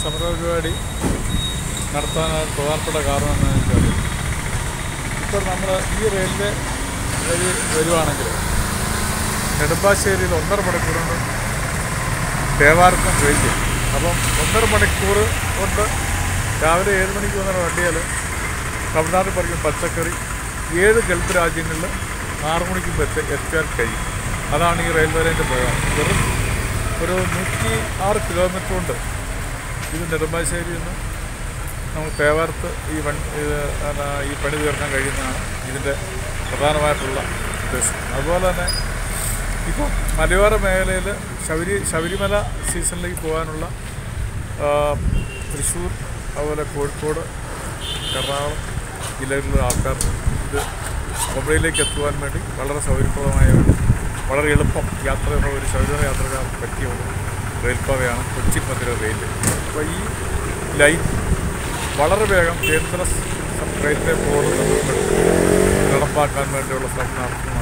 സമര പരിപാടി നടത്താനായിട്ട് പ്രധാനപ്പെട്ട കാരണം എന്താണെന്ന് വെച്ചാൽ ഇപ്പോൾ നമ്മൾ ഈ റെയിൽവേ വഴി വരുവാണെങ്കിൽ നെടുമ്പാശ്ശേരിയിൽ ഒന്നര മണിക്കൂർ കൊണ്ട് തേവാർക്കും ട്രെയിൻ ചെയ്യും അപ്പം ഒന്നര മണിക്കൂർ കൊണ്ട് രാവിലെ ഏഴ് മണിക്ക് വന്ന വണ്ടിയാൽ തമിഴ്നാട്ടിൽ പറിക്കും പച്ചക്കറി ഏഴ് ഗൾഫ് രാജ്യങ്ങളിൽ ആറ് മണിക്ക് എത്തി എത്തിയാൽ കഴിയും അതാണ് ഈ റെയിൽവേ ലൈൻ്റെ പ്രയോജനം വെറും ഒരു നൂറ്റി ആറ് കിലോമീറ്റർ കൊണ്ട് ഇത് നെടുമ്പാശ്ശേരിയിൽ നിന്ന് നമുക്ക് തേവാർത്ത് ഈ വൺ ഇത് എന്നാ ഈ പണി തീർക്കാൻ കഴിയുന്നതാണ് ഇതിൻ്റെ പ്രധാനമായിട്ടുള്ള ഉദ്ദേശം അതുപോലെ തന്നെ ഇപ്പോൾ മലയോര മേഖലയിൽ ശബരി ശബരിമല സീസണിലേക്ക് പോകാനുള്ള ആ, തൃശ്ശൂർ അതുപോലെ കോഴിക്കോട് എറണാകുളം ജില്ലകളിലുള്ള ആൾക്കാർ ഇത് മുംബൈയിലേക്ക് എത്തുവാൻ വേണ്ടി വളരെ സൗകര്യപ്രദമായ ഒരു വളരെ എളുപ്പം യാത്ര ഒരു ശബരിമല യാത്രക്കാർക്ക് പറ്റിയ ഒരു റെയിൽപാതയാണ് കൊച്ചി മധുര റെയിൽ അപ്പോൾ ഈ ലൈൻ വളരെ വേഗം കേന്ദ്ര റെയിൽവേ ബോർഡ് നടപ്പാക്കാൻ വേണ്ടിയുള്ള ശ്രമം നടത്തുന്നതാണ്